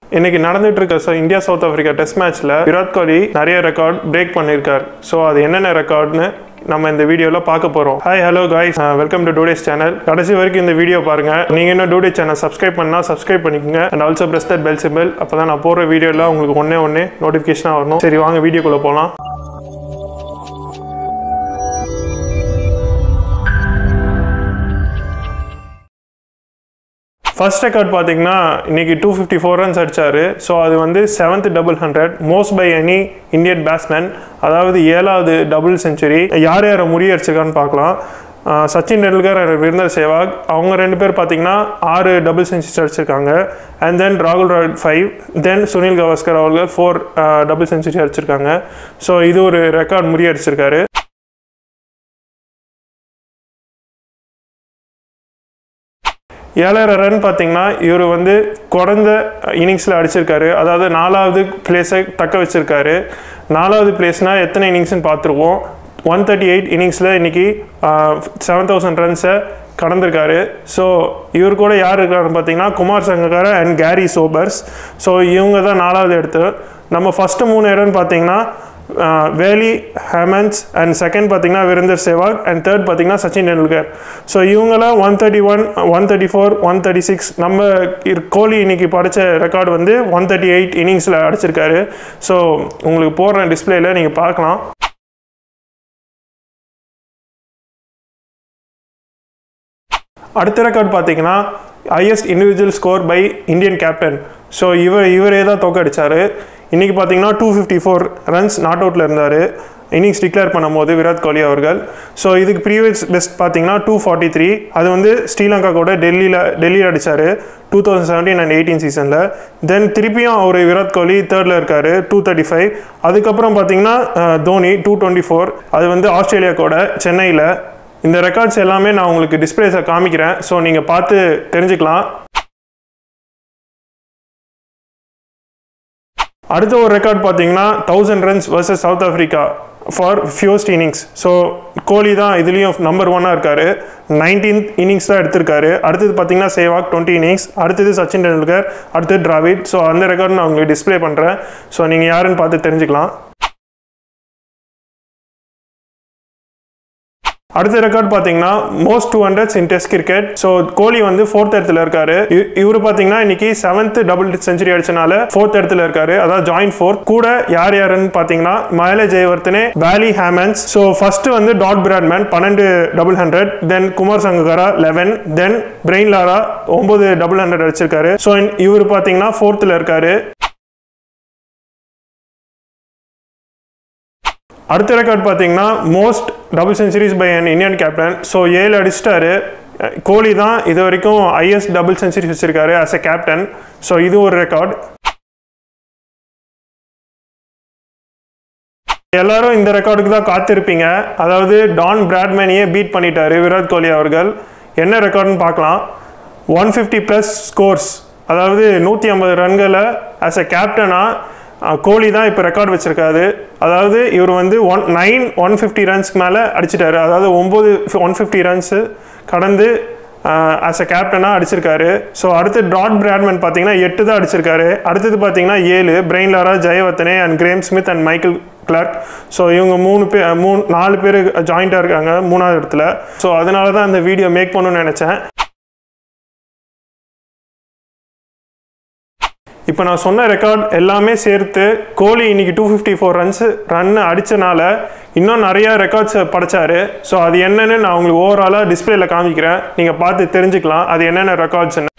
இன்னைக்கு நடந்துட்டு இருக்க so India South Africa test மேட்ச்ல விராட் கோலி நிறைய ரெக்கார்ட் பிரேக் பண்ணியிருக்கார் ஸோ அது என்னென்ன ரெக்கார்ட்னு நம்ம இந்த வீடியோவில் பார்க்க போகிறோம் hi hello guys welcome to today's channel கடைசி வரைக்கும் இந்த வீடியோ பாருங்க நீங்கள் இன்னும் டூடே சேனல் சப்ஸ்கிரைப் பண்ணால் சப்ஸ்கிரைப் பண்ணிக்கோங்க and also press that bell symbol அப்போ தான் நான் போகிற வீடியோவில் உங்களுக்கு ஒன்றே ஒன்று நோட்டிஃபிகேஷனாக வரணும் சரி வாங்க வீடியோக்குள்ளே போகலாம் ஃபர்ஸ்ட் ரெக்கார்ட் பார்த்தீங்கன்னா இன்னைக்கு டூ ஃபிஃப்டி ஃபோர் ரன்ஸ் அடிச்சாரு ஸோ அது வந்து seventh double hundred most by any Indian batsman அதாவது ஏழாவது டபுள் செஞ்சுரி யார் யாரை முறியடிச்சிருக்கான்னு பார்க்கலாம் ஆஹ் சச்சின் டெண்டுல்கர் and வீரேந்தர் சேவாக் அவங்க ரெண்டு பேர் பார்த்தீங்கன்னா ஆறு டபுள் செஞ்சுரிஸ் அடிச்சிருக்காங்க அண்ட் தென் ராகுல் டிராவிட் ஃபைவ் தென் சுனில் கவாஸ்கர் அவர்கள் ஃபோர் டபுள் செஞ்சுரி அடிச்சிருக்காங்க ஸோ இது ஒரு ரெக்கார்ட் முறியடிச்சிருக்காரு ஏழரை ரன் பார்த்தீங்கன்னா இவர் வந்து குறைந்த இன்னிங்ஸில் அடிச்சிருக்காரு அதாவது நாலாவது பிளேஸை தக்க வச்சிருக்காரு நாலாவது பிளேஸ்னால் எத்தனை இன்னிங்ஸ்னு பார்த்துருவோம் ஒன் தேர்ட்டி எயிட் இன்னிங்ஸில் இன்னைக்கு செவன் தௌசண்ட் ரன்ஸை கடந்திருக்காரு ஸோ இவர் கூட யார் இருக்காருன்னு பார்த்தீங்கன்னா Kumar Sangakkara and Garry Sobers so இவங்க தான் நாலாவது எடுத்து நம்ம ஃபஸ்ட்டு மூணு இடம்னு பார்த்தீங்கன்னா வேலி ஹேமன்ஸ் அண்ட் செகண்ட் பார்த்தீங்கன்னா வீரேந்தர் சேவாக் அண்ட் தேர்ட் பார்த்தீங்கன்னா சச்சின் டெண்டுல்கர் ஸோ இவங்களாம் one thirty one one thirty four one thirty six நம்ம இர்- கோலி இன்னைக்கு படித்த ரெக்கார்டு வந்து ஒன் தேர்ட்டி எயிட் இன்னிங்ஸில் அடிச்சிருக்காரு ஸோ உங்களுக்கு போடுற டிஸ்பிளேல நீங்கள் பார்க்கலாம் அடுத்த ரெக்கார்ட் பார்த்தீங்கன்னா highest individual score by Indian captain so இவர் இவரே தான் தோக்கடிச்சாரு இன்னைக்கு பார்த்தீங்கன்னா two fifty four runs not அவுட்டில் இருந்தார் இன்னிங்ஸ் டிக்ளேர் பண்ணும்போது விராட் கோலி அவர்கள் ஸோ இதுக்கு ப்ரீவியஸ் பெஸ்ட் பார்த்தீங்கன்னா டூ ஃபார்ட்டி த்ரீ அது வந்து ஸ்ரீலங்கா கூட டெல்லியில் டெல்லியில் அடித்தார் two thousand seventeen and eighteen சீசனில் தென் திருப்பியும் அவர் விராட் கோலி தேர்டில் இருக்கார் டூ தேர்ட்டி ஃபைவ் அதுக்கப்புறம் பார்த்தீங்கன்னா uh, Dhoni two twenty four அது வந்து ஆஸ்திரேலியா கூட சென்னையில் இந்த ரெக்கார்ட்ஸ் எல்லாமே நான் உங்களுக்கு டிஸ்பிளேஸை காமிக்கிறேன் ஸோ நீங்கள் பார்த்து தெரிஞ்சுக்கலாம் அடுத்த ஒரு ரெக்கார்ட் பார்த்தீங்கன்னா thousand runs versus South Africa for fewest innings so Kohli தான் இதுலேயும் நம்பர் ஒன்னாக இருக்காரு நைன்டீன்த் இன்னிங்ஸ் தான் எடுத்திருக்காரு அடுத்தது பார்த்தீங்கன்னா சேவாக் டுவெண்ட்டி இன்னிங்ஸ் அடுத்தது சச்சின் டெண்டுல்கர் அடுத்தது டிராவிட் ஸோ அந்த ரெக்கார்ட் நான் உங்களுக்கு டிஸ்ப்ளே பண்ணுறேன் ஸோ நீங்கள் யாருன்னு பார்த்து தெரிஞ்சுக்கலாம் அடுத்த ரெக்கார்ட் பார்த்தீங்கன்னா most two hundreds in test cricket so Kohli வந்து ஃபோர்த் இடத்துல இருக்காரு இ- இவரு பார்த்தீங்கன்னா இன்னைக்கு செவன்த் டபுள் செஞ்சுரி அடிச்சனால ஃபோர்த் இடத்துல இருக்காரு அதாவது ஜாயின் ஃபோர்த் கூட யார் யாருன்னு பார்த்தீங்கன்னா Mahela Jayawardene Wally Hammond so first வந்து டாட் பிராட்மேன் பன்னெண்டு double hundred then Kumar Sangakkara eleven then Brian Lara ஒன்பது டபுள் ஹண்ட்ரட் அடிச்சிருக்காரு ஸோ இவர் பார்த்தீங்கன்னா ஃபோர்த்தில் இருக்காரு அடுத்த ரெக்கார்ட் பார்த்தீங்கன்னா most double centuries by an Indian captain so ஏழு அடிச்சிட்டாரு அஹ் கோலி தான் இது வரைக்கும் ஹையஸ்ட் டபுள் செஞ்சுரி வச்சிருக்காரு ஆஸ் எ கேப்டன் ஸோ இது ஒரு ரெக்கார்ட் எல்லாரும் இந்த ரெக்கார்டுக்கு தான் காத்திருப்பீங்க அதாவது டான் பிராட்மேனியே பீட் பண்ணிட்டாரு விராட் கோலி அவர்கள் என்ன ரெக்கார்டுன்னு பார்க்கலாம் ஒன் ஃபிஃப்டி ப்ளஸ் ஸ்கோர்ஸ் அதாவது நூற்றி ஐம்பது ரன்களை ஆஸ் எ கேப்டனாக கோலி தான் இப்போ ரெக்கார்ட் வச்சிருக்காரு அதாவது இவர் வந்து ஒன் நைன் ஒன் ஃபிஃப்டி ரன்ஸ்க்கு மேலே அடிச்சிட்டாரு அதாவது ஒம்பது ஒன் ஃபிஃப்டி ரன்ஸு கடந்து ஆஸ் அ கேப்டனாக அடிச்சிருக்காரு ஸோ அடுத்து டாட் பிராட்மேன் பார்த்தீங்கன்னா எட்டு தான் அடிச்சிருக்காரு அடுத்தது பார்த்தீங்கன்னா ஏழு Brian Lara Jayawardene and Graeme Smith and Michael Clarke so இவங்க மூணு பேர் மூணு நாலு பேர் ஜாயிண்டாக இருக்காங்க மூணாவது இடத்துல ஸோ அதனால தான் இந்த வீடியோ மேக் பண்ணணும்னு நினச்சேன் இப்போ நான் சொன்ன ரெக்கார்ட் எல்லாமே சேர்த்து கோலி இன்னைக்கு two fifty four runs run அடித்தனால இன்னும் நிறையா ரெக்கார்ட்ஸ் படைச்சாரு ஸோ அது என்னன்னு நான் உங்களுக்கு ஓவராலாக டிஸ்பிளேல காமிக்கிறேன் நீங்கள் பார்த்து தெரிஞ்சுக்கலாம் அது என்னென்ன ரெக்கார்ட்ஸ்னு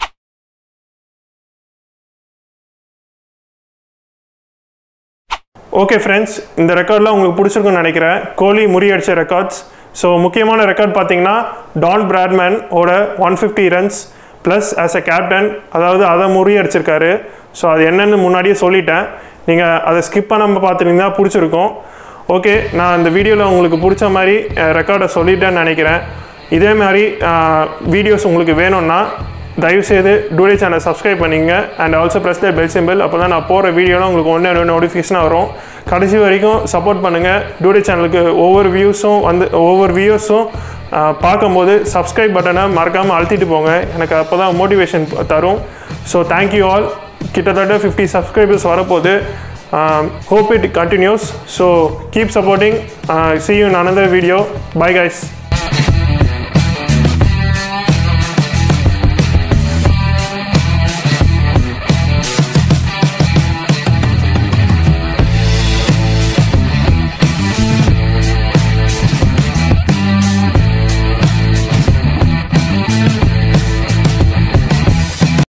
ஓகே ஃப்ரெண்ட்ஸ் இந்த ரெக்கார்ட்லாம் உங்களுக்கு பிடிச்சிருக்குன்னு நினைக்கிறேன் கோலி முறியடிச்ச ரெக்கார்ட்ஸ் ஸோ முக்கியமான ரெக்கார்ட் பார்த்தீங்கன்னா டான் பிராட்மேன் ஓட one fifty runs plus as a captain அதாவது அதை முறியடிச்சிருக்காரு ஸோ அது என்னன்னு முன்னாடியே சொல்லிட்டேன் நீங்கள் அதை ஸ்கிப் பண்ணாமல் பார்த்துருந்தீங்கன்னா பிடிச்சிருக்கும் ஓகே நான் இந்த வீடியோவில் உங்களுக்கு பிடிச்ச மாதிரி ரெக்கார்டை சொல்லிட்டேன்னு நினைக்கிறேன் இதே மாதிரி வீடியோஸ் உங்களுக்கு வேணும்னா தயவுசெய்து டூடே சேனல் சப்ஸ்கிரைப் பண்ணிங்க and also press the bell symbol அப்போ தான் நான் போகிற வீடியோலாம் உங்களுக்கு ஒன்று ஒன்று நோட்டிஃபிகேஷனாக வரும் கடைசி வரைக்கும் சப்போர்ட் பண்ணுங்கள் டூடே சேனலுக்கு ஒவ்வொரு வியூஸும் வந்து ஒவ்வொரு வியூஸும் பார்க்கும்போது சப்ஸ்கிரைப் பட்டனை மறக்காமல் அழுத்திட்டு போங்க எனக்கு அப்போ தான் மோட்டிவேஷன் தரும் ஸோ தேங்க்யூ ஆல் கிட்டத்தட்ட ஃபிஃப்டி சப்ஸ்கிரைபர்ஸ் வரப்போகுது hope it continues so keep supporting see you in another video bye guys